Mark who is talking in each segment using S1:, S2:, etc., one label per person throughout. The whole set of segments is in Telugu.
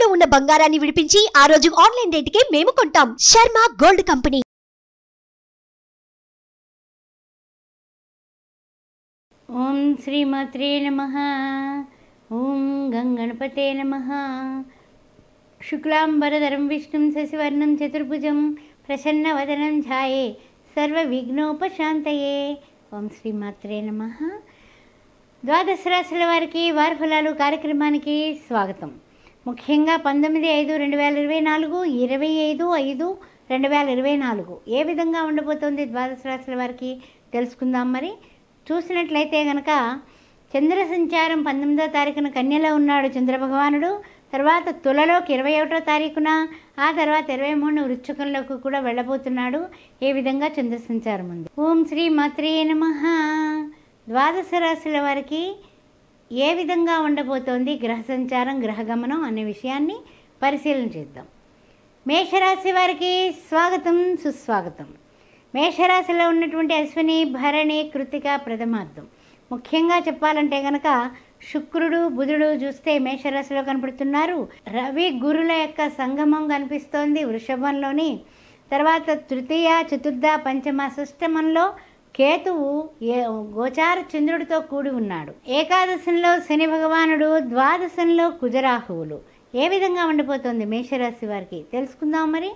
S1: తాకట్టులో ఉన్న బంగారాన్ని విడిపించి ఆ రోజు ఆన్లైన్ రేటుకే మేము కొంటాం శర్మ గోల్డ్ కంపెనీ
S2: ఓం శ్రీమాత్రే నమ ఓం గంగణపతే నమ శుక్లాంబరధరం విష్ణుం శశివర్ణం చతుర్భుజం ప్రసన్నవదనం ఛాయే సర్వవిఘ్నోపశాంతయే ఓం శ్రీమాత్రే నమ ద్వాదశ రాశుల వారికి వారి ఫలాలు కార్యక్రమానికి స్వాగతం ముఖ్యంగా పంతొమ్మిది ఐదు రెండు వేల ఇరవై నాలుగు ఇరవై ఐదు ఐదు రెండు వేల ఇరవై నాలుగు ఏ విధంగా ఉండబోతోంది ద్వాదశ రాశుల వారికి తెలుసుకుందాం మరి చూసినట్లయితే గనక చంద్ర సంచారం పంతొమ్మిదో తారీఖున కన్యలో ఉన్నాడు చంద్రభగవానుడు తర్వాత తులలోకి ఇరవై ఒకటో తారీఖున ఆ తర్వాత ఇరవై మూడున వృశ్చికంలోకి కూడా వెళ్ళబోతున్నాడు ఏ విధంగా చంద్ర సంచారం ఉంది ఓం శ్రీ మాత్రే నమ ద్వాదశ రాశుల వారికి ఏ విధంగా ఉండబోతోంది గ్రహ సంచారం గ్రహ గమనం అనే విషయాన్ని పరిశీలన చేద్దాం మేషరాశి వారికి స్వాగతం సుస్వాగతం మేషరాశిలో ఉన్నటువంటి అశ్విని భరణి కృతిక ప్రథమార్థం ముఖ్యంగా చెప్పాలంటే గనక శుక్రుడు బుధుడు చూస్తే మేషరాశిలో కనపడుతున్నారు రవి గురుల యొక్క సంగమం కనిపిస్తోంది వృషభంలోని తర్వాత తృతీయ చతుర్థ పంచమ షష్టమంలో కేతువు ఏ గోచార చంద్రుడితో కూడి ఉన్నాడు ఏకాదశంలో శని భగవానుడు ద్వాదశంలో కుజరాహువులు ఏ విధంగా ఉండిపోతుంది మేషరాశి వారికి తెలుసుకుందాం మరి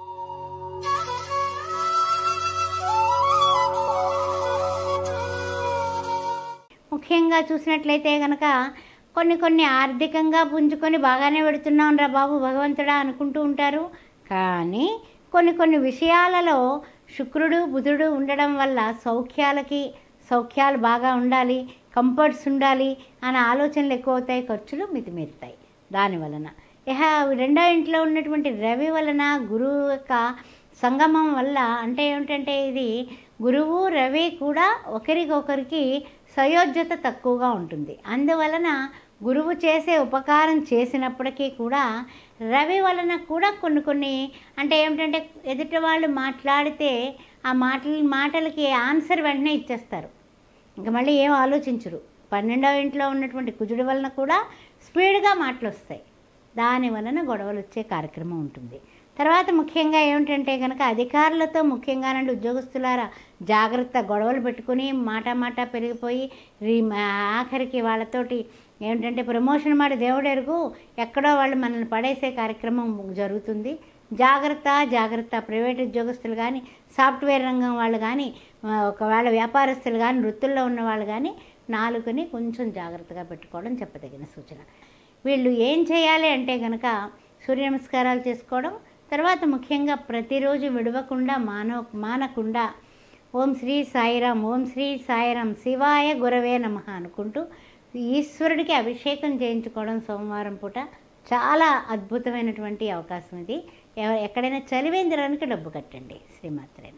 S2: ముఖ్యంగా చూసినట్లయితే కనుక కొన్ని కొన్ని ఆర్థికంగా పుంజుకొని బాగానే పెడుతున్నాం రా బాబు భగవంతుడా అనుకుంటూ ఉంటారు కానీ కొన్ని కొన్ని విషయాలలో శుక్రుడు బుధుడు ఉండడం వల్ల సౌఖ్యాలకి సౌఖ్యాలు బాగా ఉండాలి కంఫర్ట్స్ ఉండాలి అనే ఆలోచనలు ఎక్కువ అవుతాయి ఖర్చులు మితిమీరుతాయి దాని వలన ఇహ రెండో ఇంట్లో ఉన్నటువంటి రవి వలన గురువు యొక్క సంగమం వల్ల అంటే ఏమిటంటే ఇది గురువు రవి కూడా ఒకరికొకరికి సయోజ్యత తక్కువగా ఉంటుంది అందువలన గురువు చేసే ఉపకారం చేసినప్పటికీ కూడా రవి వలన కూడా కొన్ని కొన్ని అంటే ఏమిటంటే ఎదుటి వాళ్ళు మాట్లాడితే ఆ మాటల మాటలకి ఆన్సర్ వెంటనే ఇచ్చేస్తారు ఇంకా మళ్ళీ ఏం ఆలోచించరు పన్నెండవ ఇంట్లో ఉన్నటువంటి కుజుడి వలన కూడా స్పీడ్గా మాటలు వస్తాయి దాని వలన గొడవలు వచ్చే కార్యక్రమం ఉంటుంది తర్వాత ముఖ్యంగా ఏమిటంటే కనుక అధికారులతో ముఖ్యంగా నుండి ఉద్యోగస్తులారా జాగ్రత్త గొడవలు పెట్టుకుని మాట మాట పెరిగిపోయి రీ ఆఖరికి వాళ్ళతోటి ఏమిటంటే ప్రమోషన్ మాట దేవుడెరుగు ఎక్కడో వాళ్ళు మనల్ని పడేసే కార్యక్రమం జరుగుతుంది జాగ్రత్త జాగ్రత్త ప్రైవేట్ ఉద్యోగస్తులు కానీ సాఫ్ట్వేర్ రంగం వాళ్ళు కానీ ఒకవేళ వ్యాపారస్తులు కానీ వృత్తుల్లో ఉన్న వాళ్ళు కానీ నాలుగుని కొంచెం జాగ్రత్తగా పెట్టుకోవడం చెప్పదగిన సూచన వీళ్ళు ఏం చేయాలి అంటే కనుక సూర్య నమస్కారాలు చేసుకోవడం తర్వాత ముఖ్యంగా ప్రతిరోజు విడవకుండా మానవ మానకుండా ఓం శ్రీ సాయిరాం ఓం శ్రీ సాయిరాం శివాయ గురవే నమ అనుకుంటూ ఈశ్వరుడికి అభిషేకం చేయించుకోవడం సోమవారం పూట చాలా అద్భుతమైనటువంటి అవకాశం ఇది ఎవ- ఎక్కడైనా చలివేంద్రానికి డబ్బు కట్టండి శ్రీమాత్రేన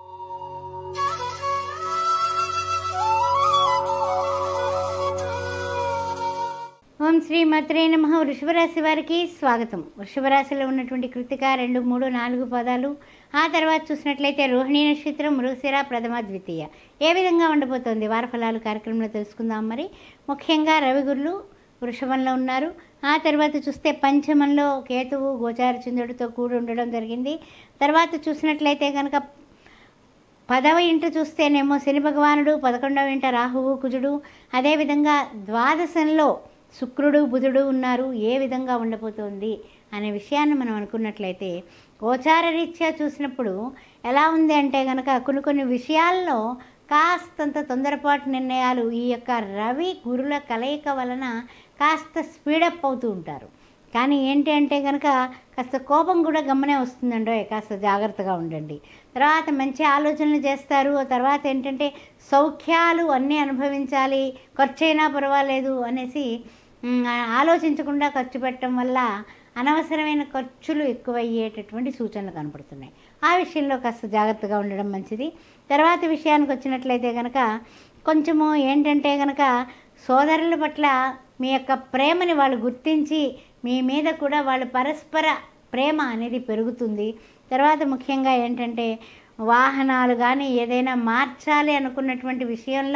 S2: ఓం శ్రీ మత్రే నమ వృషభరాశి వారికి స్వాగతం వృషభరాశిలో ఉన్నటువంటి కృతిక రెండు మూడు నాలుగు పదాలు ఆ తర్వాత చూసినట్లయితే రోహిణి నక్షత్రం మృగశిర ప్రథమ ద్వితీయ ఏ విధంగా ఉండబోతోంది వారఫలాలు కార్యక్రమంలో తెలుసుకుందాం మరి ముఖ్యంగా రవిగురులు వృషభంలో ఉన్నారు ఆ తర్వాత చూస్తే పంచమంలో కేతువు గోచార చంద్రుడితో కూడి ఉండడం జరిగింది తర్వాత చూసినట్లయితే కనుక పదవ ఇంట చూస్తేనేమో శని భగవానుడు పదకొండవ ఇంట రాహువు కుజుడు అదేవిధంగా ద్వాదశంలో శుక్రుడు బుధుడు ఉన్నారు ఏ విధంగా ఉండబోతోంది అనే విషయాన్ని మనం అనుకున్నట్లయితే గోచార రీత్యా చూసినప్పుడు ఎలా ఉంది అంటే కనుక కొన్ని కొన్ని విషయాల్లో కాస్తంత తొందరపాటు నిర్ణయాలు ఈ యొక్క రవి గురుల కలయిక వలన కాస్త స్పీడప్ అవుతూ ఉంటారు కానీ ఏంటి అంటే కనుక కాస్త కోపం కూడా గమ్మనే వస్తుందండో కాస్త జాగ్రత్తగా ఉండండి తర్వాత మంచి ఆలోచనలు చేస్తారు ఆ తర్వాత ఏంటంటే సౌఖ్యాలు అన్నీ అనుభవించాలి ఖర్చు అయినా పర్వాలేదు అనేసి మ్, ఆలోచించకుండా ఖర్చు పెట్టడం వల్ల అనవసరమైన ఖర్చులు ఎక్కువయ్యేటటువంటి సూచనలు కనపడుతున్నాయి ఆ విషయంలో కాస్త జాగ్రత్తగా ఉండడం మంచిది తర్వాత విషయానికి వచ్చినట్లయితే కనుక కొంచెము ఏంటంటే కనుక సోదరుల పట్ల మీ యొక్క ప్రేమని వాళ్ళు గుర్తించి మీ మీద కూడా వాళ్ళు పరస్పర ప్రేమ అనేది పెరుగుతుంది తర్వాత ముఖ్యంగా ఏంటంటే వాహనాలు కానీ ఏదైనా మార్చాలి అనుకున్నటువంటి విషయంలో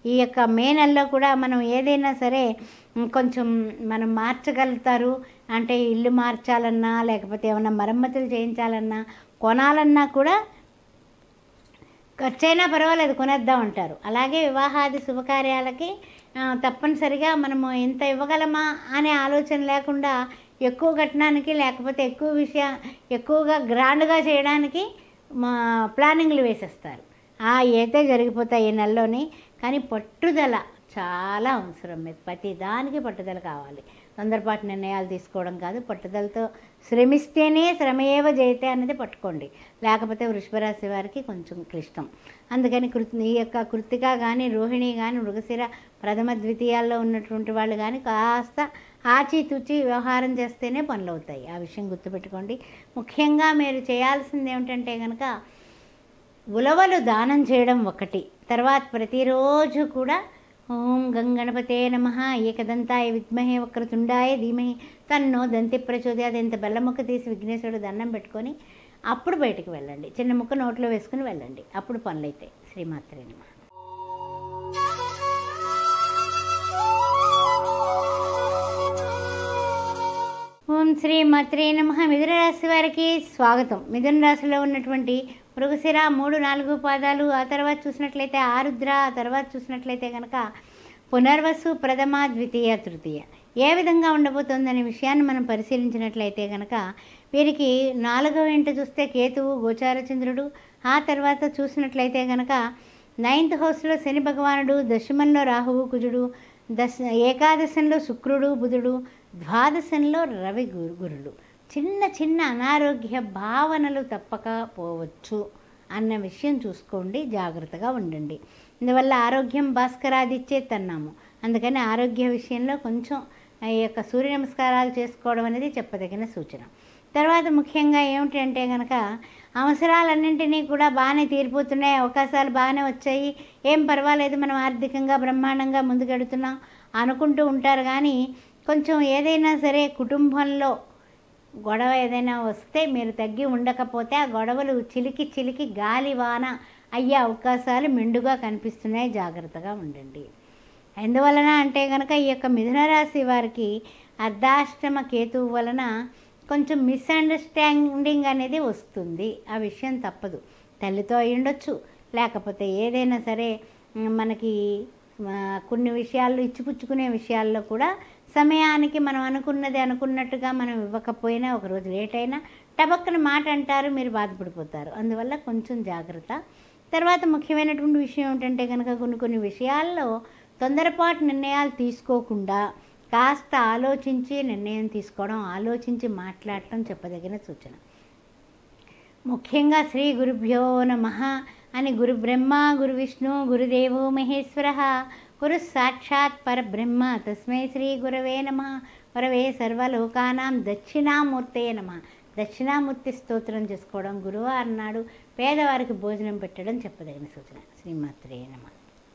S2: ఈ యొక్క మే నెలలో కూడా మనం ఏదైనా సరే ఉమ్, కొంచెం మనం మార్చగలుగుతారు అంటే ఇల్లు మార్చాలన్నా లేకపోతే ఏమైనా మరమ్మతులు చేయించాలన్నా కొనాలన్నా కూడా ఖర్చైనా పర్వాలేదు కొనేద్దాం అంటారు అలాగే వివాహాది శుభకార్యాలకి ఆ, తప్పనిసరిగా మనము ఇంత ఇవ్వగలమా అనే ఆలోచన లేకుండా ఎక్కువ కట్టడానికి లేకపోతే ఎక్కువ విషయ ఎక్కువగా గ్రాండ్గా చేయడానికి మా ప్లానింగ్లు వేసేస్తారు ఆ అయితే జరిగిపోతాయి ఈ నెలలోని కానీ పట్టుదల చాలా అవసరం మీకు ప్రతి దానికి పట్టుదల కావాలి తొందరపాటు నిర్ణయాలు తీసుకోవడం కాదు పట్టుదలతో శ్రమిస్తేనే శ్రమయేవ జయితే అనేది పట్టుకోండి లేకపోతే వృషభరాశి వారికి కొంచెం క్లిష్టం అందుకని కృతి ఈ యొక్క కృతిక కానీ రోహిణి కానీ మృగశిర ప్రథమ ద్వితీయాల్లో ఉన్నటువంటి వాళ్ళు కానీ కాస్త ఆచితూచి వ్యవహారం చేస్తేనే పనులు అవుతాయి ఆ విషయం గుర్తుపెట్టుకోండి ముఖ్యంగా మీరు చేయాల్సింది ఏమిటంటే కనుక ఉలవలు దానం చేయడం ఒకటి తర్వాత ప్రతిరోజు కూడా ఓం గంగణపతే నమ ఏకదంతాయ విద్మహే వక్రతుండాయ ధీమహి తన్నో దంతి ప్రచోదయాది ఇంత బెల్ల ముక్క తీసి విఘ్నేశ్వరుడు దండం పెట్టుకొని అప్పుడు బయటికి వెళ్ళండి చిన్న ముక్క నోట్లో వేసుకుని వెళ్ళండి అప్పుడు పనులైతాయి శ్రీమాత్రే నమ ఓం శ్రీ మాత్రే నమ మిథున రాశి వారికి స్వాగతం మిథున రాశిలో ఉన్నటువంటి మృగశిర మూడు నాలుగు పాదాలు ఆ తర్వాత చూసినట్లయితే ఆరుద్ర ఆ తర్వాత చూసినట్లయితే కనుక పునర్వసు ప్రథమ ద్వితీయ తృతీయ ఏ విధంగా ఉండబోతోందనే విషయాన్ని మనం పరిశీలించినట్లయితే కనుక వీరికి నాలుగవ ఇంట చూస్తే కేతువు గోచార చంద్రుడు ఆ తర్వాత చూసినట్లయితే కనుక నైన్త్ హౌస్లో శని భగవానుడు దశమంలో రాహువు కుజుడు దశ ఏకాదశంలో శుక్రుడు బుధుడు ద్వాదశంలో రవి గురు గురుడు చిన్న చిన్న అనారోగ్య భావనలు తప్పకపోవచ్చు అన్న విషయం చూసుకోండి జాగ్రత్తగా ఉండండి అందువల్ల ఆరోగ్యం భాస్కరాదిచ్చే తన్నాము అందుకని ఆరోగ్య విషయంలో కొంచెం ఈ యొక్క సూర్య నమస్కారాలు చేసుకోవడం అనేది చెప్పదగిన సూచన తర్వాత ముఖ్యంగా ఏమిటి అంటే కనుక అవసరాలన్నింటినీ కూడా బాగానే తీరిపోతున్నాయి అవకాశాలు బాగానే వచ్చాయి ఏం పర్వాలేదు మనం ఆర్థికంగా బ్రహ్మాండంగా ముందుకెడుతున్నాం అనుకుంటూ ఉంటారు కానీ కొంచెం ఏదైనా సరే కుటుంబంలో గొడవ ఏదైనా వస్తే మీరు తగ్గి ఉండకపోతే ఆ గొడవలు చిలికి చిలికి గాలి వాన అయ్యే అవకాశాలు మెండుగా కనిపిస్తున్నాయి జాగ్రత్తగా ఉండండి ఎందువలన అంటే కనుక ఈ యొక్క మిథున రాశి వారికి అర్ధాష్టమ కేతువు వలన కొంచెం మిస్అండర్స్టాండింగ్ అనేది వస్తుంది ఆ విషయం తప్పదు తల్లితో అయి ఉండొచ్చు లేకపోతే ఏదైనా సరే మ్, మనకి ఆ, కొన్ని విషయాల్లో ఇచ్చిపుచ్చుకునే విషయాల్లో కూడా సమయానికి మనం అనుకున్నది అనుకున్నట్టుగా మనం ఇవ్వకపోయినా ఒకరోజు లేట్ అయినా టబక్కన మాట అంటారు మీరు బాధపడిపోతారు అందువల్ల కొంచెం జాగ్రత్త తర్వాత ముఖ్యమైనటువంటి విషయం ఏంటంటే కనుక కొన్ని కొన్ని విషయాల్లో తొందరపాటు నిర్ణయాలు తీసుకోకుండా కాస్త ఆలోచించి నిర్ణయం తీసుకోవడం ఆలోచించి మాట్లాడటం చెప్పదగిన సూచన ముఖ్యంగా శ్రీ గురుభ్యో నమ అని గురు బ్రహ్మ గురు విష్ణు గురుదేవో మహేశ్వర గురు సాక్షాత్ పరబ్రహ్మ తస్మై శ్రీ గురవే నమ వరవే సర్వలోకానాం దక్షిణామూర్తే నమ దక్షిణామూర్తి స్తోత్రం చేసుకోవడం గురువారం నాడు పేదవారికి భోజనం పెట్టడం చెప్పదగిన సూచన శ్రీమాత్రే నమ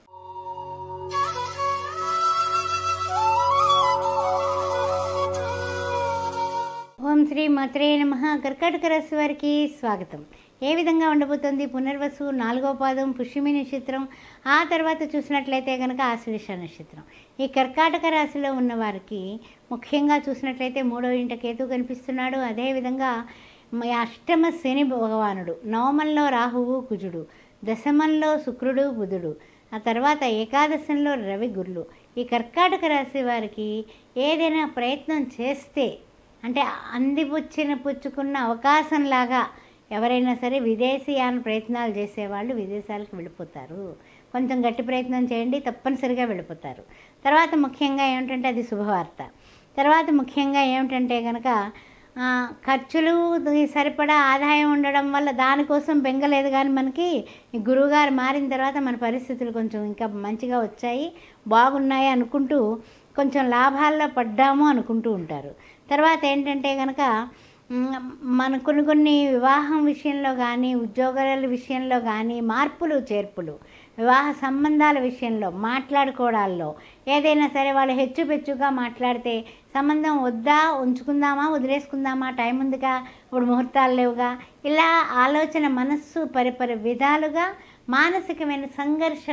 S2: ఓం శ్రీ మాత్రే నమ కర్కాటక రాశి వారికి స్వాగతం ఏ విధంగా ఉండబోతుంది పునర్వసు నాలుగో పాదం పుష్యమి నక్షత్రం ఆ తర్వాత చూసినట్లయితే కనుక ఆశ్లేష నక్షత్రం ఈ కర్కాటక రాశిలో ఉన్న వారికి ముఖ్యంగా చూసినట్లయితే మూడో ఇంట కేతు కనిపిస్తున్నాడు అదేవిధంగా మ- అష్టమ శని భగవానుడు నవమంలో రాహువు కుజుడు దశమంలో శుక్రుడు బుధుడు ఆ తర్వాత ఏకాదశంలో రవి గురులు ఈ కర్కాటక రాశి వారికి ఏదైనా ప్రయత్నం చేస్తే అంటే అందిపుచ్చిన పుచ్చుకున్న అవకాశంలాగా ఎవరైనా సరే విదేశీయాన ప్రయత్నాలు చేసేవాళ్ళు విదేశాలకు వెళ్ళిపోతారు కొంచెం గట్టి ప్రయత్నం చేయండి తప్పనిసరిగా వెళ్ళిపోతారు తర్వాత ముఖ్యంగా ఏమిటంటే అది శుభవార్త తర్వాత ముఖ్యంగా ఏమిటంటే కనుక ఆ, ఖర్చులు ది- సరిపడా ఆదాయం ఉండడం వల్ల దానికోసం బెంగలేదు కానీ మనకి ఈ గురువుగారు మారిన తర్వాత మన పరిస్థితులు కొంచెం ఇంకా మంచిగా వచ్చాయి బాగున్నాయి అనుకుంటూ కొంచెం లాభాల్లో పడ్డాము అనుకుంటూ ఉంటారు తర్వాత ఏంటంటే కనుక మ్, మన కొన్ని కొన్ని వివాహం విషయంలో కానీ ఉద్యోగాల విషయంలో కానీ మార్పులు చేర్పులు వివాహ సంబంధాల విషయంలో మాట్లాడుకోవడాల్లో ఏదైనా సరే వాళ్ళు హెచ్చుపెచ్చుగా మాట్లాడితే సంబంధం వద్దా ఉంచుకుందామా వదిలేసుకుందామా టైం ఉందిగా ఇప్పుడు ముహూర్తాలు లేవుగా ఇలా ఆలోచన మనస్సు పరిపరి విధాలుగా మానసికమైన సంఘర్షణ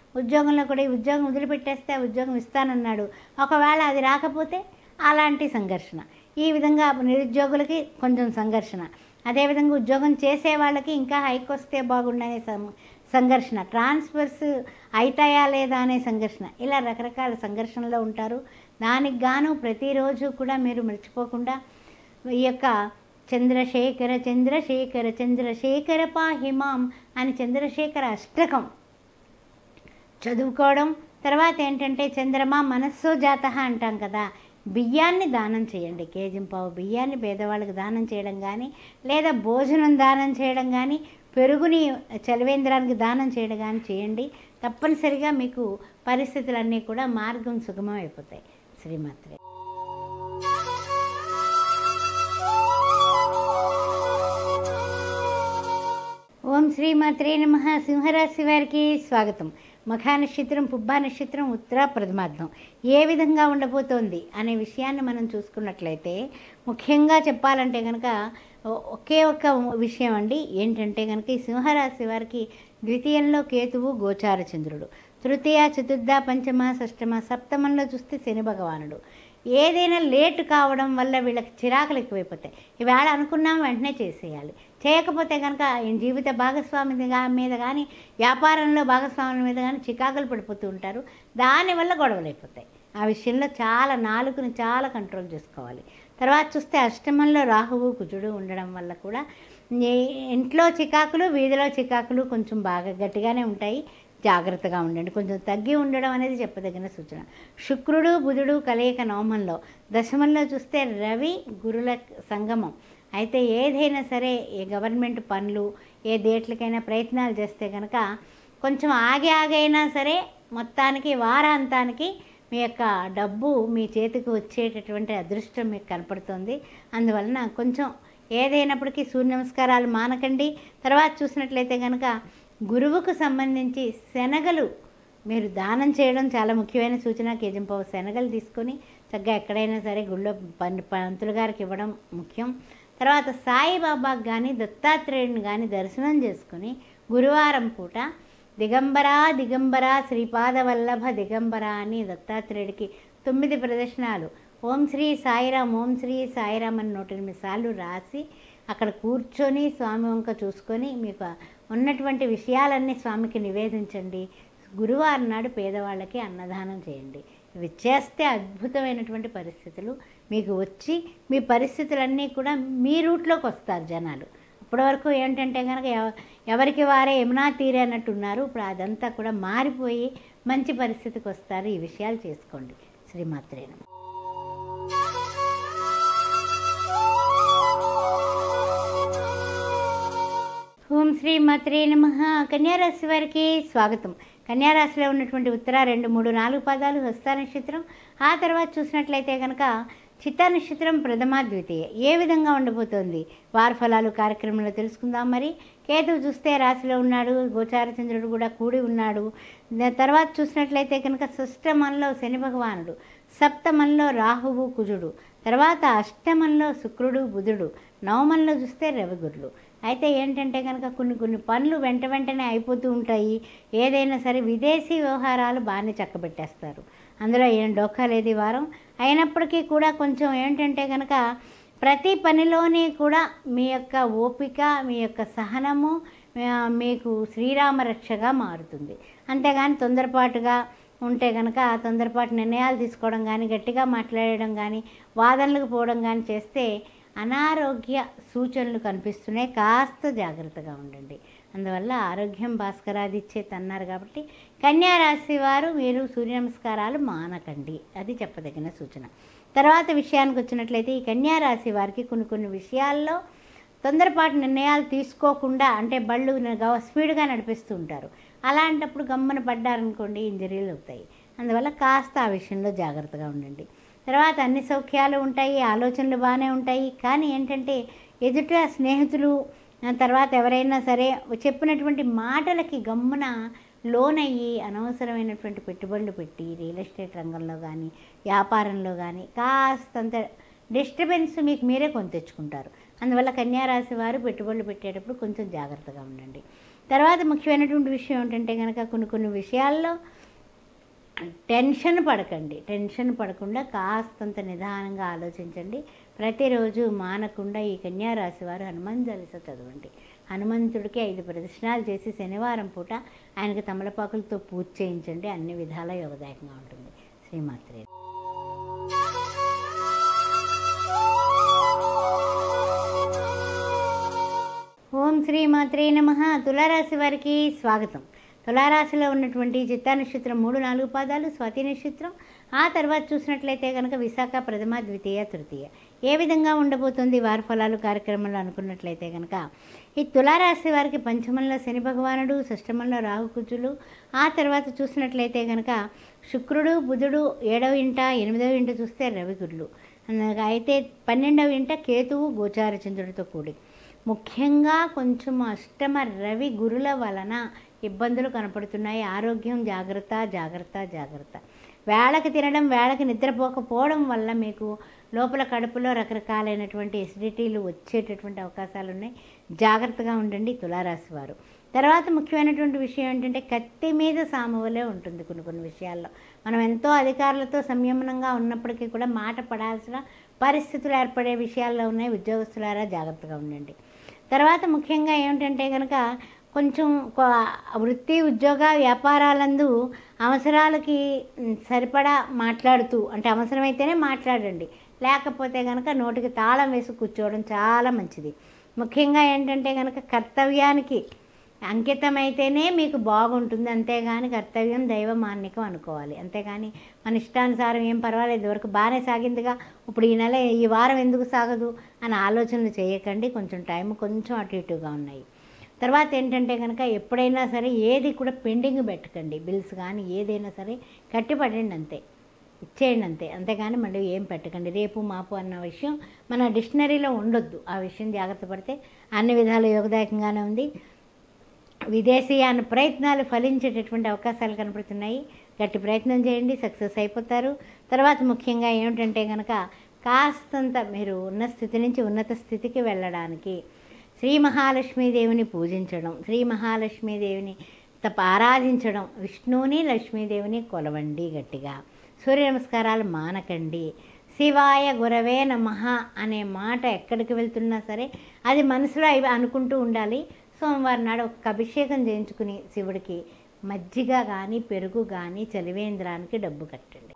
S2: ఉద్యోగంలో కూడా ఈ ఉద్యోగం వదిలిపెట్టేస్తే ఆ ఉద్యోగం ఇస్తానన్నాడు ఒకవేళ అది రాకపోతే అలాంటి సంఘర్షణ ఈ విధంగా నిరుద్యోగులకి కొంచెం సంఘర్షణ అదేవిధంగా ఉద్యోగం చేసే వాళ్ళకి ఇంకా హైక్ వస్తే బాగుండనే సం- సంఘర్షణ ట్రాన్స్ఫర్స్ అవుతాయా లేదా అనే సంఘర్షణ ఇలా రకరకాల సంఘర్షణలో ఉంటారు దానికి గాను ప్రతిరోజు కూడా మీరు మర్చిపోకుండా ఈ యొక్క చంద్రశేఖర చంద్రశేఖర చంద్రశేఖర పాహిమాం అని చంద్రశేఖర అష్టకం చదువుకోవడం తర్వాత ఏంటంటే చంద్రమా మనస్సు జాత అంటాం కదా బియ్యాన్ని దానం చేయండి కేజీ పావు బియ్యాన్ని పేదవాళ్ళకి దానం చేయడం కానీ లేదా భోజనం దానం చేయడం కానీ పెరుగుని చలవేంద్రానికి దానం చేయడం కానీ చేయండి తప్పనిసరిగా మీకు పరిస్థితులన్నీ కూడా మార్గం సుగమం అయిపోతాయి శ్రీమాత్రే ఓం శ్రీమాత్రే నమ సింహరాశి వారికి స్వాగతం మఖా నక్షత్రం పుబ్బా నక్షత్రం ఉత్తర ప్రథమార్థం ఏ విధంగా ఉండబోతోంది అనే విషయాన్ని మనం చూసుకున్నట్లయితే ముఖ్యంగా చెప్పాలంటే కనుక ఒ- ఒకే ఒక్క విషయం అండి ఏంటంటే కనుక ఈ సింహరాశి వారికి ద్వితీయంలో కేతువు గోచార చంద్రుడు తృతీయ చతుర్థ పంచమ షష్టమ సప్తమంలో చూస్తే శని భగవానుడు ఏదైనా లేట్ కావడం వల్ల వీళ్ళకి చిరాకులు ఎక్కువైపోతాయి ఈవేళ అనుకున్నాం వెంటనే చేసేయాలి చేయకపోతే కనుక ఈ జీవిత భాగస్వామి గా- మీద కానీ వ్యాపారంలో భాగస్వాముల మీద కానీ చికాకులు పడిపోతూ ఉంటారు దానివల్ల గొడవలు అయిపోతాయి ఆ విషయంలో చాలా నాలుగుని చాలా కంట్రోల్ చేసుకోవాలి తర్వాత చూస్తే అష్టమంలో రాహువు కుజుడు ఉండడం వల్ల కూడా ఈ ఇంట్లో చికాకులు వీధిలో చికాకులు కొంచెం బాగా గట్టిగానే ఉంటాయి జాగ్రత్తగా ఉండండి కొంచెం తగ్గి ఉండడం అనేది చెప్పదగిన సూచన శుక్రుడు బుధుడు కలయిక నవమంలో దశమంలో చూస్తే రవి గురుల సంగమం అయితే ఏదైనా సరే ఏ గవర్నమెంట్ పనులు ఏ డేట్లకైనా ప్రయత్నాలు చేస్తే కనుక కొంచెం ఆగి ఆగైనా సరే మొత్తానికి వారాంతానికి మీ యొక్క డబ్బు మీ చేతికి వచ్చేటటువంటి అదృష్టం మీకు కనపడుతుంది అందువలన కొంచెం ఏదైనప్పటికీ సూర్య నమస్కారాలు మానకండి తర్వాత చూసినట్లయితే కనుక గురువుకు సంబంధించి శనగలు మీరు దానం చేయడం చాలా ముఖ్యమైన సూచన కేజంపావు శనగలు తీసుకొని చక్కగా ఎక్కడైనా సరే గుళ్ళో పం- పంతులు గారికి ఇవ్వడం ముఖ్యం తర్వాత సాయిబాబాకి కానీ దత్తాత్రేయుని కానీ దర్శనం చేసుకుని గురువారం పూట దిగంబరా దిగంబరా శ్రీపాదవల్లభ దిగంబర అని దత్తాత్రేయుడికి తొమ్మిది ప్రదర్శనాలు ఓం శ్రీ సాయిరామ్ ఓం శ్రీ సాయిరామ్ అని నూట ఎనిమిది సార్లు రాసి అక్కడ కూర్చొని స్వామి వంక చూసుకొని మీకు ఉన్నటువంటి విషయాలన్నీ స్వామికి నివేదించండి గురువారం నాడు పేదవాళ్ళకి అన్నదానం చేయండి ఇవి చేస్తే అద్భుతమైనటువంటి పరిస్థితులు మీకు వచ్చి మీ పరిస్థితులన్నీ కూడా మీ రూట్లోకి వస్తారు జనాలు ఇప్పటి వరకు ఏంటంటే కనుక ఎవ- ఎవరికి వారే యమునా తీరే అన్నట్టు ఉన్నారు ఇప్పుడు అదంతా కూడా మారిపోయి మంచి పరిస్థితికి వస్తారు ఈ విషయాలు చేసుకోండి శ్రీమాత్రేనం ఓం శ్రీ మాత్రే నమ కన్యారాశి వారికి స్వాగతం కన్యారాశిలో ఉన్నటువంటి ఉత్తర రెండు మూడు నాలుగు పదాలు హస్త నక్షత్రం ఆ తర్వాత చూసినట్లయితే కనుక చిత్తా నక్షత్రం ప్రథమ ద్వితీయ ఏ విధంగా ఉండబోతోంది వార ఫలాలు కార్యక్రమంలో తెలుసుకుందాం మరి కేతువు చూస్తే రాశిలో ఉన్నాడు గోచార చంద్రుడు కూడా కూడి ఉన్నాడు ద- తర్వాత చూసినట్లయితే కనుక షష్టమంలో శని భగవానుడు సప్తమంలో రాహువు కుజుడు తర్వాత అష్టమంలో శుక్రుడు బుధుడు నవమంలో చూస్తే రవిగురులు అయితే ఏంటంటే కనుక కొన్ని కొన్ని పనులు వెంట వెంటనే అయిపోతూ ఉంటాయి ఏదైనా సరే విదేశీ వ్యవహారాలు బాగానే చక్కబెట్టేస్తారు అందులో ఏం డోకా లేదు ఈ వారం అయినప్పటికీ కూడా కొంచెం ఏంటంటే కనుక ప్రతి పనిలోని కూడా మీ యొక్క ఓపిక మీ యొక్క సహనము ఆ, మీకు శ్రీరామ రక్షగా మారుతుంది అంతేగాని తొందరపాటుగా ఉంటే కనుక ఆ తొందరపాటు నిర్ణయాలు తీసుకోవడం కానీ గట్టిగా మాట్లాడడం కానీ వాదనలకు పోవడం కానీ చేస్తే అనారోగ్య సూచనలు కనిపిస్తున్నాయి కాస్త జాగ్రత్తగా ఉండండి అందువల్ల ఆరోగ్యం భాస్కరాదిచ్చేది అన్నారు కాబట్టి కన్యా రాశి వారు మీరు సూర్య నమస్కారాలు మానకండి అది చెప్పదగిన సూచన తర్వాత విషయానికి వచ్చినట్లయితే ఈ కన్యా రాశి వారికి కొన్ని కొన్ని విషయాల్లో తొందరపాటు నిర్ణయాలు తీసుకోకుండా అంటే బళ్ళు గవ- స్పీడ్గా నడిపిస్తూ ఉంటారు అలాంటప్పుడు గమ్మన పడ్డారనుకోండి ఇంజరీలు అవుతాయి అందువల్ల కాస్త ఆ విషయంలో జాగ్రత్తగా ఉండండి తర్వాత అన్ని సౌఖ్యాలు ఉంటాయి ఆలోచనలు బాగానే ఉంటాయి కానీ ఏంటంటే ఎదుట స్నేహితులు ఆ తర్వాత ఎవరైనా సరే చెప్పినటువంటి మాటలకి గమ్మున లోన్ అయ్యి అనవసరమైనటువంటి పెట్టుబడులు పెట్టి రియల్ ఎస్టేట్ రంగంలో కానీ వ్యాపారంలో కానీ కాస్తంత డిస్టర్బెన్స్ మీకు మీరే కొని తెచ్చుకుంటారు అందువల్ల కన్యారాశి వారు పెట్టుబడులు పెట్టేటప్పుడు కొంచెం జాగ్రత్తగా ఉండండి తర్వాత ముఖ్యమైనటువంటి విషయం ఏంటంటే కనుక కొన్ని కొన్ని విషయాల్లో టెన్షన్ పడకండి టెన్షన్ పడకుండా కాస్తంత నిదానంగా ఆలోచించండి ప్రతిరోజు మానకుండా ఈ కన్యా రాశి వారు హనుమాన్ చాలీస చదవండి హనుమంతుడికి ఐదు ప్రదర్శనాలు చేసి శనివారం పూట ఆయనకు తమలపాకులతో పూజ చేయించండి అన్ని విధాల యోగదాయకంగా ఉంటుంది శ్రీమాత్రే ఓం శ్రీ మాత్రే నమ తులారాశి వారికి స్వాగతం తులారాశిలో ఉన్నటువంటి చిత్తా నక్షత్రం మూడు నాలుగు పాదాలు స్వాతి నక్షత్రం ఆ తర్వాత చూసినట్లయితే కనుక విశాఖ ప్రథమ ద్వితీయ తృతీయ ఏ విధంగా ఉండబోతుంది వారి ఫలాలు కార్యక్రమంలో అనుకున్నట్లయితే కనుక ఈ తులారాశి వారికి పంచమంలో శని భగవానుడు షష్టమంలో రాహుకుజులు ఆ తర్వాత చూసినట్లయితే కనుక శుక్రుడు బుధుడు ఏడవ ఇంట ఎనిమిదవ ఇంట చూస్తే రవిగురులు అయితే పన్నెండవ ఇంట కేతువు గోచార చంద్రుడితో కూడి ముఖ్యంగా కొంచెం అష్టమ రవి గురుల వలన ఇబ్బందులు కనపడుతున్నాయి ఆరోగ్యం జాగ్రత్త జాగ్రత్త జాగ్రత్త వేళకి తినడం వేళకి నిద్రపోకపోవడం వల్ల మీకు లోపల కడుపులో రకరకాలైనటువంటి ఎసిడిటీలు వచ్చేటటువంటి అవకాశాలు ఉన్నాయి జాగ్రత్తగా ఉండండి తులారాశి వారు తర్వాత ముఖ్యమైనటువంటి విషయం ఏంటంటే కత్తి మీద సామవలే ఉంటుంది కొన్ని కొన్ని విషయాల్లో మనం ఎంతో అధికారులతో సంయమనంగా ఉన్నప్పటికీ కూడా మాట పడాల్సిన పరిస్థితులు ఏర్పడే విషయాల్లో ఉన్నాయి ఉద్యోగస్తులారా జాగ్రత్తగా ఉండండి తర్వాత ముఖ్యంగా ఏమిటంటే కనుక కొంచెం కొ- వృత్తి ఉద్యోగ వ్యాపారాలందు అవసరాలకి మ్, సరిపడా మాట్లాడుతూ అంటే అవసరమైతేనే మాట్లాడండి లేకపోతే కనుక నోటికి తాళం వేసి కూర్చోవడం చాలా మంచిది ముఖ్యంగా ఏంటంటే కనుక కర్తవ్యానికి అంకితమైతేనే మీకు బాగుంటుంది అంతేగాని కర్తవ్యం దైవ మాన్నికం అనుకోవాలి అంతేగాని మన ఇష్టానుసారం ఏం పర్వాలేదు వరకు బాగానే సాగిందిగా ఇప్పుడు ఈ నెల ఈ వారం ఎందుకు సాగదు అని ఆలోచనలు చేయకండి కొంచెం టైం కొంచెం అటు ఇటుగా ఉన్నాయి తర్వాత ఏంటంటే కనుక ఎప్పుడైనా సరే ఏది కూడా పెండింగ్ పెట్టకండి బిల్స్ కానీ ఏదైనా సరే కట్టిపడండి అంతే ఇచ్చేయండి అంతే అంతేగాని మళ్ళీ ఏం పెట్టకండి రేపు మాపు అన్న విషయం మన డిక్షనరీలో ఉండొద్దు ఆ విషయం జాగ్రత్త పడితే అన్ని విధాల యోగదాయకంగానే ఉంది విదేశీయాన ప్రయత్నాలు ఫలించేటటువంటి అవకాశాలు కనపడుతున్నాయి గట్టి ప్రయత్నం చేయండి సక్సెస్ అయిపోతారు తర్వాత ముఖ్యంగా ఏమిటంటే కనుక కాస్తంత మీరు ఉన్న స్థితి నుంచి ఉన్నత స్థితికి వెళ్ళడానికి శ్రీ మహాలక్ష్మీదేవిని పూజించడం శ్రీ మహాలక్ష్మీదేవిని తప్ప ఆరాధించడం విష్ణువుని లక్ష్మీదేవిని కొలవండి గట్టిగా సూర్య నమస్కారాలు మానకండి శివాయ గురవే నమః అనే మాట ఎక్కడికి వెళ్తున్నా సరే అది మనసులో అవి అనుకుంటూ ఉండాలి సోమవారం నాడు ఒక అభిషేకం చేయించుకుని శివుడికి మజ్జిగ కానీ పెరుగు కానీ చలివేంద్రానికి డబ్బు కట్టండి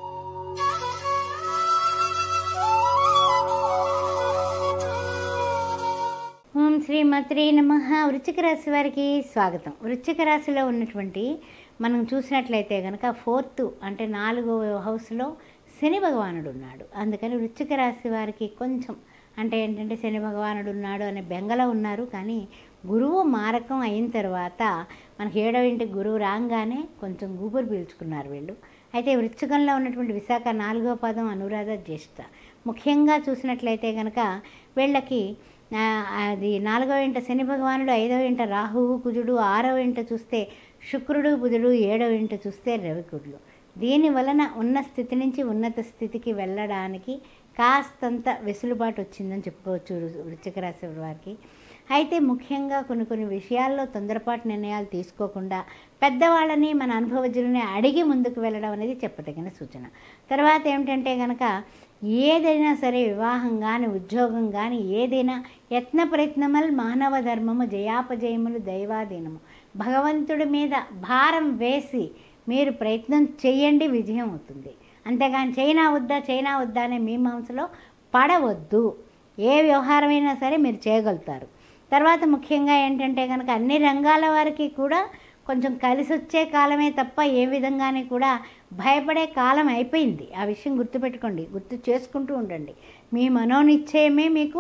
S2: ఓం శ్రీ మత్రే నమ వృశ్చిక రాశి వారికి స్వాగతం వృశ్చిక రాశిలో ఉన్నటువంటి మనం చూసినట్లయితే కనుక ఫోర్త్ అంటే నాలుగో హౌస్లో శని భగవానుడు ఉన్నాడు అందుకని వృశ్చిక రాశి వారికి కొంచెం అంటే ఏంటంటే శని భగవానుడు ఉన్నాడు అనే బెంగలో ఉన్నారు కానీ గురువు మారకం అయిన తర్వాత మనకి ఏడవ ఇంటి గురువు రాగానే కొంచెం గూబురు పీల్చుకున్నారు వీళ్ళు అయితే వృశ్చికంలో ఉన్నటువంటి విశాఖ నాలుగో పదం అనురాధ జ్యేష్ఠ ముఖ్యంగా చూసినట్లయితే కనుక వీళ్ళకి ఆ, అది నాలుగవ ఇంట శని భగవానుడు ఐదవ ఇంట రాహువు కుజుడు ఆరవ ఇంట చూస్తే శుక్రుడు బుధుడు ఏడవ ఇంట చూస్తే రవికుడులు దీని వలన ఉన్న స్థితి నుంచి ఉన్నత స్థితికి వెళ్ళడానికి కాస్తంత వెసులుబాటు వచ్చిందని చెప్పుకోవచ్చు వృ- వృశ్చిక రాశి వారికి అయితే ముఖ్యంగా కొన్ని కొన్ని విషయాల్లో తొందరపాటు నిర్ణయాలు తీసుకోకుండా పెద్దవాళ్ళని మన అనుభవజ్ఞులని అడిగి ముందుకు వెళ్ళడం అనేది చెప్పదగిన సూచన తర్వాత ఏమిటంటే కనుక ఏదైనా సరే వివాహం కానీ ఉద్యోగం కానీ ఏదైనా యత్న ప్రయత్నమల్ మానవ ధర్మము జయాపజయములు దైవాధీనము భగవంతుడి మీద భారం వేసి మీరు ప్రయత్నం చేయండి విజయం అవుతుంది అంతేగాని చైనా వద్దా చైనా వద్దా అనే మీ మనసులో పడవద్దు ఏ వ్యవహారమైనా సరే మీరు చేయగలుగుతారు తర్వాత ముఖ్యంగా ఏంటంటే కనుక అన్ని రంగాల వారికి కూడా కొంచెం కలిసి వచ్చే కాలమే తప్ప ఏ విధంగానే కూడా భయపడే కాలం అయిపోయింది ఆ విషయం గుర్తుపెట్టుకోండి గుర్తు చేసుకుంటూ ఉండండి మీ మనోనిశ్చయమే మీకు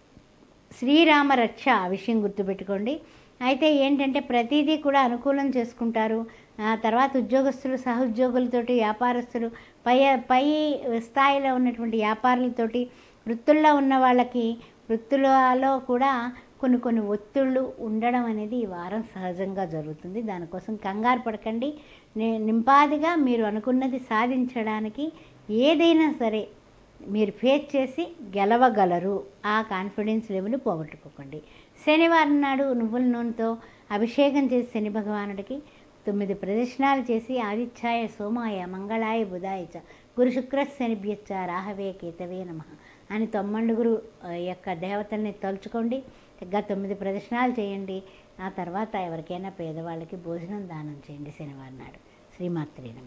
S2: శ్రీరామ రక్ష ఆ విషయం గుర్తుపెట్టుకోండి అయితే ఏంటంటే ప్రతిదీ కూడా అనుకూలం చేసుకుంటారు ఆ తర్వాత ఉద్యోగస్తులు సహోద్యోగులతోటి వ్యాపారస్తులు పై పై స్థాయిలో ఉన్నటువంటి వ్యాపారులతోటి వృత్తుల్లో ఉన్న వాళ్ళకి వృత్తులలో కూడా కొన్ని కొన్ని ఒత్తిళ్ళు ఉండడం అనేది ఈ వారం సహజంగా జరుగుతుంది దానికోసం కంగారు పడకండి ని- నింపాదిగా మీరు అనుకున్నది సాధించడానికి ఏదైనా సరే మీరు ఫేస్ చేసి గెలవగలరు ఆ కాన్ఫిడెన్స్ లెవెల్ పోగొట్టుకోకండి శనివారం నాడు నువ్వుల నూనెతో అభిషేకం చేసి శని భగవానుడికి తొమ్మిది ప్రదక్షిణాలు చేసి ఆదిత్యాయ సోమాయ మంగళాయ బుధాయ చ గురు శుక్ర శనిభ్యచ్చ రాహవే కేతవే నమ అని తొమ్మండుగురు ఆ, యొక్క దేవతల్ని తలుచుకోండి చక్కగా తొమ్మిది ప్రదక్షిణాలు చేయండి ఆ తర్వాత ఎవరికైనా పేదవాళ్ళకి భోజనం దానం చేయండి శనివారం నాడు శ్రీమాత్రి నమ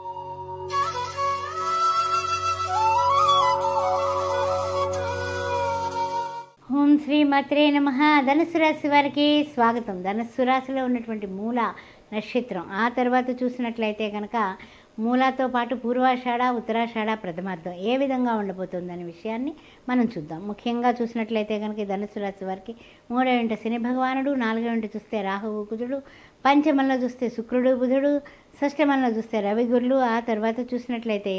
S2: ఓం శ్రీ మత్రే నమ ధనుసు రాశి వారికి స్వాగతం ధనుసు రాశిలో ఉన్నటువంటి మూల నక్షత్రం ఆ తర్వాత చూసినట్లయితే కనుక మూలాతో పాటు పూర్వాషాఢ ఉత్తరాషాఢ ప్రథమార్థం ఏ విధంగా ఉండబోతుందనే విషయాన్ని మనం చూద్దాం ముఖ్యంగా చూసినట్లయితే కనుక ఈ ధనుసు రాశి వారికి మూడో ఇంట శని భగవానుడు నాలుగో ఇంట చూస్తే రాహువు కుజుడు పంచమంలో చూస్తే శుక్రుడు బుధుడు షష్టమంలో చూస్తే రవి గురులు ఆ తర్వాత చూసినట్లయితే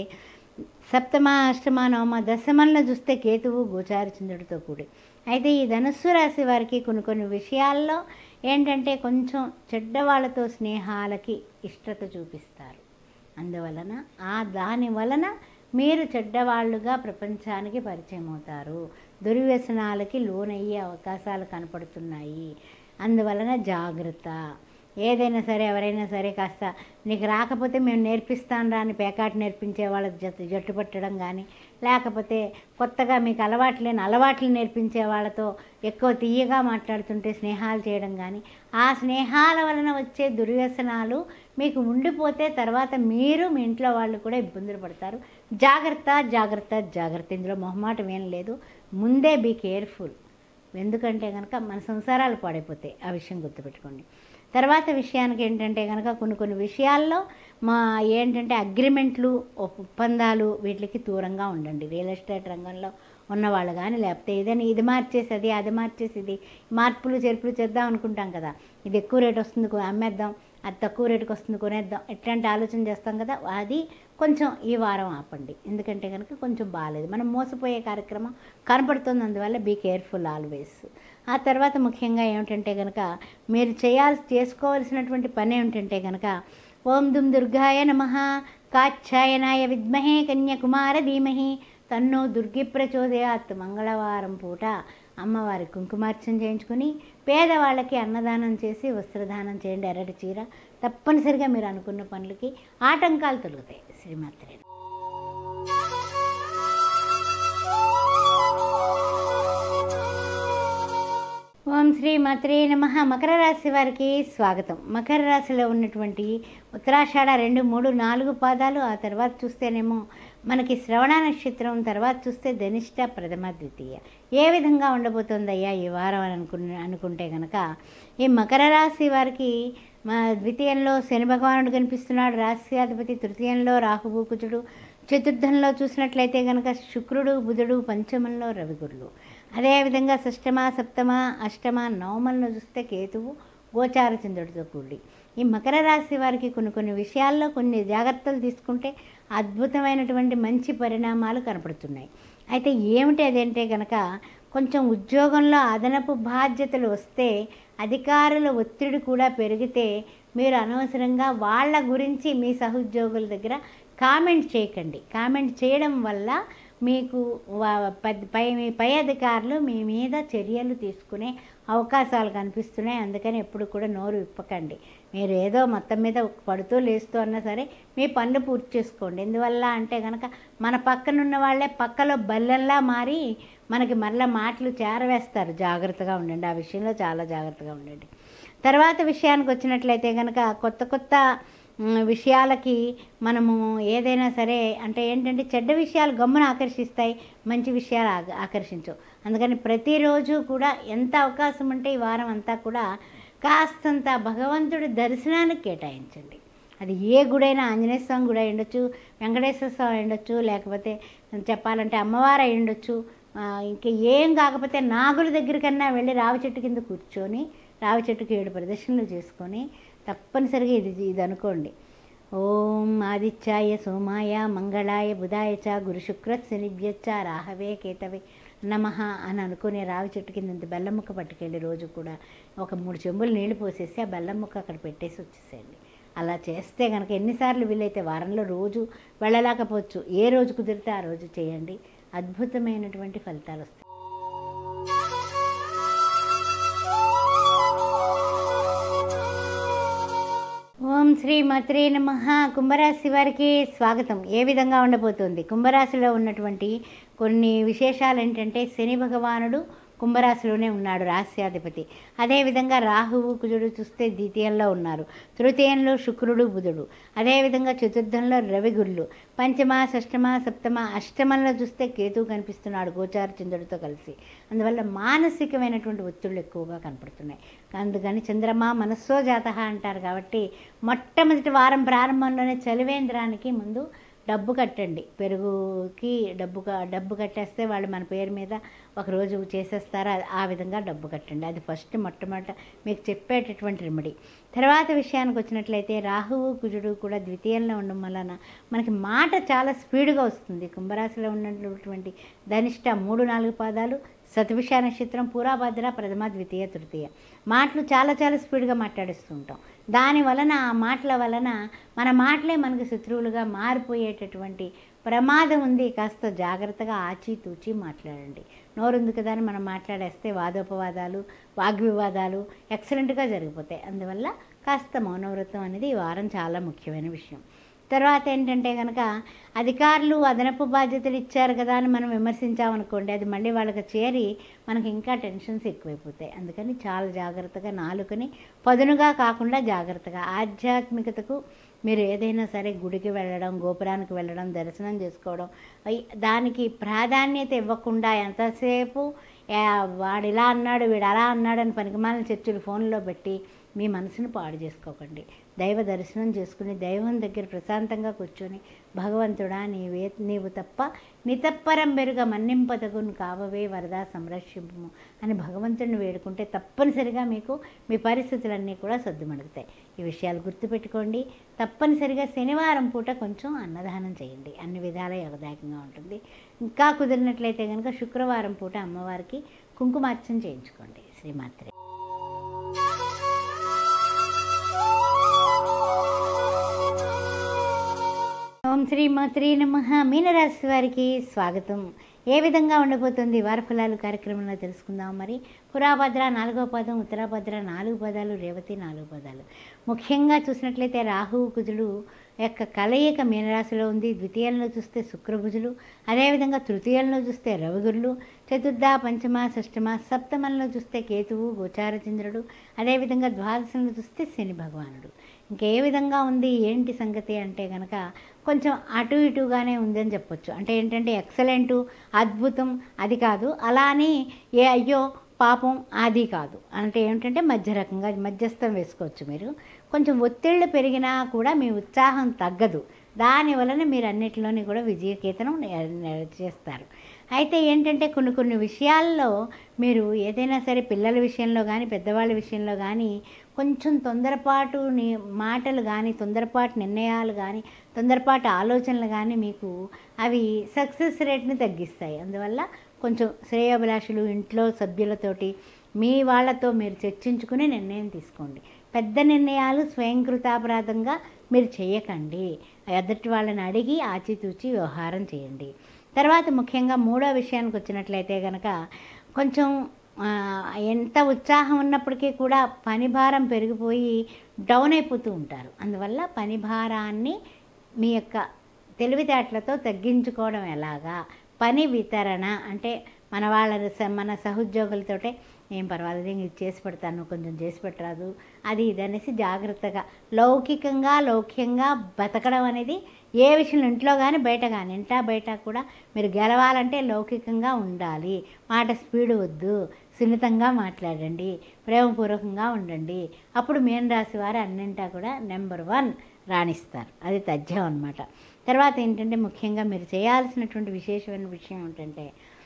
S2: సప్తమ అష్టమ నవమ దశమంలో చూస్తే కేతువు గోచార చంద్రుడితో కూడి అయితే ఈ ధనుస్సు రాశి వారికి కొన్ని కొన్ని విషయాల్లో ఏంటంటే కొంచెం చెడ్డవాళ్ళతో స్నేహాలకి ఇష్టత చూపిస్తారు అందువలన ఆ దాని వలన మీరు చెడ్డవాళ్ళుగా ప్రపంచానికి పరిచయం అవుతారు దుర్వ్యసనాలకి లోనయ్యే అవకాశాలు కనపడుతున్నాయి అందువలన జాగ్రత్త ఏదైనా సరే ఎవరైనా సరే కాస్త నీకు రాకపోతే మేము నేర్పిస్తాను రా అని పేకాట నేర్పించే వాళ్ళ జట్టు జట్టు పట్టడం కానీ లేకపోతే కొత్తగా మీకు అలవాటు లేని అలవాట్లు నేర్పించే వాళ్ళతో ఎక్కువ తీయగా మాట్లాడుతుంటే స్నేహాలు చేయడం కానీ ఆ స్నేహాల వలన వచ్చే దుర్వ్యసనాలు మీకు ఉండిపోతే తర్వాత మీరు మీ ఇంట్లో వాళ్ళు కూడా ఇబ్బందులు పడతారు జాగ్రత్త జాగ్రత్త జాగ్రత్త ఇందులో మొహమాటం ఏం లేదు ముందే బీ కేర్ఫుల్ ఎందుకంటే కనుక మన సంసారాలు పాడైపోతాయి ఆ విషయం గుర్తుపెట్టుకోండి తర్వాత విషయానికి ఏంటంటే కనుక కొన్ని కొన్ని విషయాల్లో మా ఏంటంటే అగ్రిమెంట్లు ఒప్పందాలు వీటికి దూరంగా ఉండండి రియల్ ఎస్టేట్ రంగంలో ఉన్నవాళ్ళు కానీ లేకపోతే ఏదైనా ఇది మార్చేసి అది అది మార్చేసి ఇది మార్పులు చేర్పులు చేద్దాం అనుకుంటాం కదా ఇది ఎక్కువ రేట్ వస్తుంది కొ- అమ్మేద్దాం అది తక్కువ రేటుకి వస్తుంది కొనేద్దాం ఎట్లాంటి ఆలోచన చేస్తాం కదా అది కొంచెం ఈ వారం ఆపండి ఎందుకంటే కనుక కొంచెం బాగాలేదు మనం మోసపోయే కార్యక్రమం కనపడుతుంది అందువల్ల బీ కేర్ఫుల్ ఆల్వేస్ ఆ తర్వాత ముఖ్యంగా ఏమిటంటే కనుక మీరు చేయాల్సి చేసుకోవాల్సినటువంటి పని ఏమిటంటే కనుక ఓం దుమ్ దుర్గాయ నమ కాచ్యాయనాయ విద్మహే కన్యాకుమార ధీమహి తన్నో దుర్గి ప్రచోదయాత్ మంగళవారం పూట అమ్మవారి కుంకుమార్చన చేయించుకుని పేదవాళ్ళకి అన్నదానం చేసి వస్త్రదానం చేయండి ఎర్రటి చీర తప్పనిసరిగా మీరు అనుకున్న పనులకి ఆటంకాలు తొలుగుతాయి శ్రీమాత్రి ఓం శ్రీ మాత్రే నమ మకర రాశి వారికి స్వాగతం మకర రాశిలో ఉన్నటువంటి ఉత్తరాషాఢ రెండు మూడు నాలుగు పాదాలు ఆ తర్వాత చూస్తేనేమో మనకి శ్రవణ నక్షత్రం తర్వాత చూస్తే ధనిష్ట ప్రథమ ద్వితీయ ఏ విధంగా ఉండబోతుందయ్యా ఈ వారం అని అనుకు అనుకుంటే కనుక ఈ మకర రాశి వారికి మా ద్వితీయంలో శని భగవానుడు కనిపిస్తున్నాడు రాశ్యాధిపతి తృతీయంలో రాహువు కుజుడు చతుర్థంలో చూసినట్లయితే కనుక శుక్రుడు బుధుడు పంచమంలో రవిగురులు అదేవిధంగా షష్టమ సప్తమ అష్టమ నవమంలో చూస్తే కేతువు గోచార చంద్రుడితో కూడి ఈ మకర రాశి వారికి కొన్ని కొన్ని విషయాల్లో కొన్ని జాగ్రత్తలు తీసుకుంటే అద్భుతమైనటువంటి మంచి పరిణామాలు కనపడుతున్నాయి అయితే ఏమిటి అదంటే కనుక కొంచెం ఉద్యోగంలో అదనపు బాధ్యతలు వస్తే అధికారుల ఒత్తిడి కూడా పెరిగితే మీరు అనవసరంగా వాళ్ళ గురించి మీ సహోద్యోగుల దగ్గర కామెంట్ చేయకండి కామెంట్ చేయడం వల్ల మీకు వా- పద్- పై మీ పై అధికారులు మీ మీద చర్యలు తీసుకునే అవకాశాలు కనిపిస్తున్నాయి అందుకని ఎప్పుడు కూడా నోరు విప్పకండి మీరు ఏదో మొత్తం మీద పడుతూ లేస్తూ అన్నా సరే మీ పనులు పూర్తి చేసుకోండి ఎందువల్ల అంటే కనుక మన పక్కన ఉన్న వాళ్ళే పక్కలో బల్లెల్లా మారి మనకి మరలా మాటలు చేరవేస్తారు జాగ్రత్తగా ఉండండి ఆ విషయంలో చాలా జాగ్రత్తగా ఉండండి తర్వాత విషయానికి వచ్చినట్లయితే కనుక కొత్త కొత్త మ్, విషయాలకి మనము ఏదైనా సరే అంటే ఏంటంటే చెడ్డ విషయాలు గమ్మున ఆకర్షిస్తాయి మంచి విషయాలు ఆక- ఆకర్షించవు అందుకని ప్రతిరోజు కూడా ఎంత అవకాశం ఉంటే ఈ వారం అంతా కూడా కాస్తంత భగవంతుడి దర్శనానికి కేటాయించండి అది ఏ గుడైనా ఆంజనేయ స్వామి గుడి అయి ఉండొచ్చు వెంకటేశ్వర స్వామి అయి ఉండొచ్చు లేకపోతే చెప్పాలంటే అమ్మవారు అయి ఉండొచ్చు ఆ, ఇంకా ఏం కాకపోతే నాగుల దగ్గరికన్నా వెళ్ళి రావి చెట్టు కింద కూర్చొని రావి చెట్టుకి ఏడు ప్రదర్శనలు చేసుకొని తప్పనిసరిగా ఇది ఇది అనుకోండి ఓం ఆదిత్యాయ సోమాయ మంగళాయ బుధాయ చ గురు శుక్ర శనిభ్యచ్చ రాహవే కేతవే నమ అని అనుకునే రావి చెట్టు కింద ఇంత బెల్లం ముక్క పట్టుకెళ్ళి రోజు కూడా ఒక మూడు చెంబులు నీళ్లు పోసేసి ఆ బెల్లం ముక్క అక్కడ పెట్టేసి వచ్చేసేయండి అలా చేస్తే కనుక ఎన్నిసార్లు వీలైతే వారంలో రోజు వెళ్ళలేకపోవచ్చు ఏ రోజు కుదిరితే ఆ రోజు చేయండి అద్భుతమైనటువంటి ఫలితాలు వస్తాయి శ్రీ మత్రే నమ కుంభరాశి వారికి స్వాగతం ఏ విధంగా ఉండబోతుంది కుంభరాశిలో ఉన్నటువంటి కొన్ని విశేషాలు ఏంటంటే శని భగవానుడు కుంభరాశిలోనే ఉన్నాడు రాశ్యాధిపతి అదేవిధంగా రాహువు కుజుడు చూస్తే ద్వితీయంలో ఉన్నారు తృతీయంలో శుక్రుడు బుధుడు అదేవిధంగా చతుర్థంలో రవిగుళ్ళు పంచమ షష్టమ సప్తమ అష్టమంలో చూస్తే కేతువు కనిపిస్తున్నాడు గోచార చంద్రుడితో కలిసి అందువల్ల మానసికమైనటువంటి ఒత్తిళ్ళు ఎక్కువగా కనపడుతున్నాయి అందుకని చంద్రమ మనస్సో జాత అంటారు కాబట్టి మొట్టమొదటి వారం ప్రారంభంలోనే చలివేంద్రానికి ముందు డబ్బు కట్టండి పెరుగుకి డబ్బు క- డబ్బు కట్టేస్తే వాళ్ళు మన పేరు మీద ఒక రోజు చేసేస్తారు ఆ- ఆ విధంగా డబ్బు కట్టండి అది ఫస్ట్ మొట్టమొదట మీకు చెప్పేటటువంటి రెమెడీ తర్వాత విషయానికి వచ్చినట్లయితే రాహువు కుజుడు కూడా ద్వితీయంలో ఉండడం వలన మనకి మాట చాలా స్పీడ్గా వస్తుంది కుంభరాశిలో ఉన్నటువంటి ధనిష్ట మూడు నాలుగు పాదాలు సతవిష నక్షత్రం పూరాభద్ర ప్రథమ ద్వితీయ తృతీయ మాటలు చాలా చాలా స్పీడ్గా మాట్లాడిస్తూ ఉంటాం దాని వలన ఆ మాటల వలన మన మాటలే మనకు శత్రువులుగా మారిపోయేటటువంటి ప్రమాదం ఉంది కాస్త జాగ్రత్తగా ఆచితూచి మాట్లాడండి నోరుంది కదా అని మనం మాట్లాడేస్తే వాదోపవాదాలు వాగ్వివాదాలు ఎక్సలెంట్గా జరిగిపోతాయి అందువల్ల కాస్త మౌనవ్రతం అనేది ఈ వారం చాలా ముఖ్యమైన విషయం తర్వాత ఏంటంటే కనుక అధికారులు అదనపు బాధ్యతలు ఇచ్చారు కదా అని మనం విమర్శించామనుకోండి అది మళ్ళీ వాళ్ళకి చేరి మనకి ఇంకా టెన్షన్స్ ఎక్కువైపోతాయి అందుకని చాలా జాగ్రత్తగా నాలుకని పదునుగా కాకుండా జాగ్రత్తగా ఆధ్యాత్మికతకు మీరు ఏదైనా సరే గుడికి వెళ్ళడం గోపురానికి వెళ్ళడం దర్శనం చేసుకోవడం అయ్- దానికి ప్రాధాన్యత ఇవ్వకుండా ఎంతసేపు "ఏ, వాడు ఇలా అన్నాడు వీడు అలా అన్నాడు అని పనికిమాలిన చర్చలు ఫోన్లో పెట్టి మీ మనసును పాడు చేసుకోకండి దైవ దర్శనం చేసుకుని దైవం దగ్గర ప్రశాంతంగా కూర్చొని భగవంతుడా నీవే నీవు తప్ప నితప్పరం బెరుగ మన్నింపదగును కావవే వరదా సంరక్షింపు అని భగవంతుడిని వేడుకుంటే తప్పనిసరిగా మీకు మీ పరిస్థితులన్నీ కూడా సర్దుమణుగుతాయి ఈ విషయాలు గుర్తుపెట్టుకోండి తప్పనిసరిగా శనివారం పూట కొంచెం అన్నదానం చేయండి అన్ని విధాల యోగదాయకంగా ఉంటుంది ఇంకా కుదిరినట్లయితే కనుక శుక్రవారం పూట అమ్మవారికి కుంకుమార్చన చేయించుకోండి శ్రీమాత్రే ఓం శ్రీ మాత్రే నమ మీనరాశి వారికి స్వాగతం ఏ విధంగా ఉండబోతుంది వార ఫలాలు కార్యక్రమంలో తెలుసుకుందాం మరి పురాభద్ర నాలుగో పదం ఉత్తరాభద్ర నాలుగు పదాలు రేవతి నాలుగు పదాలు ముఖ్యంగా చూసినట్లయితే రాహువు కుజుడు యొక్క కలయిక మీనరాశిలో ఉంది ద్వితీయంలో చూస్తే శుక్రభుజులు అదేవిధంగా తృతీయంలో చూస్తే రవిగురులు చతుర్థ పంచమ షష్టమ సప్తమంలో చూస్తే కేతువు గోచారచంద్రుడు అదేవిధంగా ద్వాదశంలో చూస్తే శని భగవానుడు ఇంకే విధంగా ఉంది ఏంటి సంగతి అంటే కనుక కొంచెం అటు ఇటుగానే ఉందని చెప్పొచ్చు అంటే ఏంటంటే ఎక్సలెంటు అద్భుతం అది కాదు అలా అని ఏ అయ్యో పాపం అది కాదు అంటే ఏంటంటే మధ్య రకంగా మధ్యస్థం వేసుకోవచ్చు మీరు కొంచెం ఒత్తిళ్ళు పెరిగినా కూడా మీ ఉత్సాహం తగ్గదు దాని వలన మీరు అన్నిటిలోని కూడా విజయకేతనం నే- నే- చేస్తారు అయితే ఏంటంటే కొన్ని కొన్ని విషయాల్లో మీరు ఏదైనా సరే పిల్లల విషయంలో కానీ పెద్దవాళ్ళ విషయంలో కానీ కొంచెం తొందరపాటు ని- మాటలు కానీ తొందరపాటు నిర్ణయాలు కానీ తొందరపాటు ఆలోచనలు కానీ మీకు అవి సక్సెస్ రేట్ని తగ్గిస్తాయి అందువల్ల కొంచెం శ్రేయోభిలాషులు ఇంట్లో సభ్యులతోటి మీ వాళ్ళతో మీరు చర్చించుకుని నిర్ణయం తీసుకోండి పెద్ద నిర్ణయాలు స్వయంకృతాపరాధంగా మీరు చేయకండి ఎదుటి వాళ్ళని అడిగి ఆచితూచి వ్యవహారం చేయండి తర్వాత ముఖ్యంగా మూడో విషయానికి వచ్చినట్లయితే కనుక కొంచెం ఆ, ఎంత ఉత్సాహం ఉన్నప్పటికీ కూడా పని భారం పెరిగిపోయి డౌన్ అయిపోతూ ఉంటారు అందువల్ల పని భారాన్ని మీ యొక్క తెలివితేటలతో తగ్గించుకోవడం ఎలాగా పని వితరణ అంటే మన వాళ్ళ స- మన సహోద్యోగులతోటే ఏం పర్వాలేదు ఇంక ఇది చేసి పెడతాను కొంచెం చేసి పెట్టరాదు అది ఇది అనేసి జాగ్రత్తగా లౌకికంగా లౌక్యంగా బతకడం అనేది ఏ విషయం ఇంట్లో కానీ బయట కానీ ఇంటా బయట కూడా మీరు గెలవాలంటే లౌకికంగా ఉండాలి మాట స్పీడ్ వద్దు సున్నితంగా మాట్లాడండి ప్రేమపూర్వకంగా ఉండండి అప్పుడు మీన రాశి వారు అన్నింటా కూడా నెంబర్ వన్ రాణిస్తారు అది తథ్యం అనమాట తర్వాత ఏంటంటే ముఖ్యంగా మీరు చేయాల్సినటువంటి విశేషమైన విషయం ఏంటంటే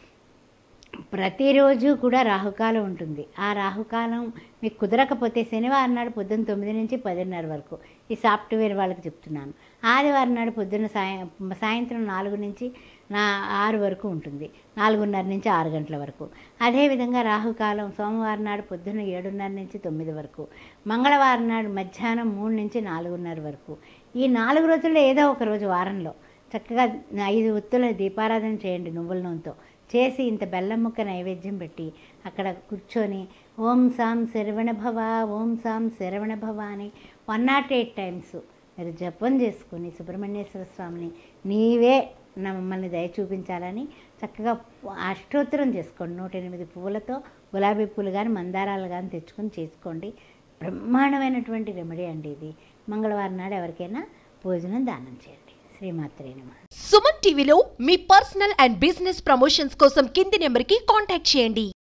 S2: ప్రతిరోజు కూడా రాహుకాలం ఉంటుంది ఆ రాహుకాలం మీకు కుదరకపోతే శనివారం నాడు పొద్దున్న తొమ్మిది నుంచి పదిన్నర వరకు ఈ సాఫ్ట్వేర్ వాళ్ళకి చెప్తున్నాను ఆదివారం నాడు పొద్దున్న సాయం సాయంత్రం నాలుగు నుంచి నా ఆరు వరకు ఉంటుంది నాలుగున్నర నుంచి ఆరు గంటల వరకు అదేవిధంగా రాహుకాలం సోమవారం నాడు పొద్దున్న ఏడున్నర నుంచి తొమ్మిది వరకు మంగళవారం నాడు మధ్యాహ్నం మూడు నుంచి నాలుగున్నర వరకు ఈ నాలుగు రోజుల్లో ఏదో ఒక రోజు వారంలో చక్కగా ఐదు ఒత్తుల దీపారాధన చేయండి నువ్వుల నూనెతో చేసి ఇంత బెల్లం ముక్క నైవేద్యం పెట్టి అక్కడ కూర్చొని ఓం సాం శరవణ భవ ఓం సాం శరవణ భవ అని వన్ నాట్ ఎయిట్ టైమ్స్ మీరు జపం చేసుకుని సుబ్రహ్మణ్యేశ్వర స్వామిని నీవే నా మమ్మల్ని దయ చూపించాలని చక్కగా అష్టోత్తరం చేసుకోండి నూట ఎనిమిది పువ్వులతో గులాబీ పూలు కానీ మందారాలు కానీ తెచ్చుకొని చేసుకోండి బ్రహ్మాండమైనటువంటి రెమెడీ అండి ఇది మంగళవారం నాడు ఎవరికైనా భోజనం దానం చేయండి శ్రీమాత్రే నమః
S1: సుమన్ టీవీలో మీ పర్సనల్ అండ్ బిజినెస్ ప్రమోషన్స్ కోసం కింది నెంబర్కి కాంటాక్ట్ చేయండి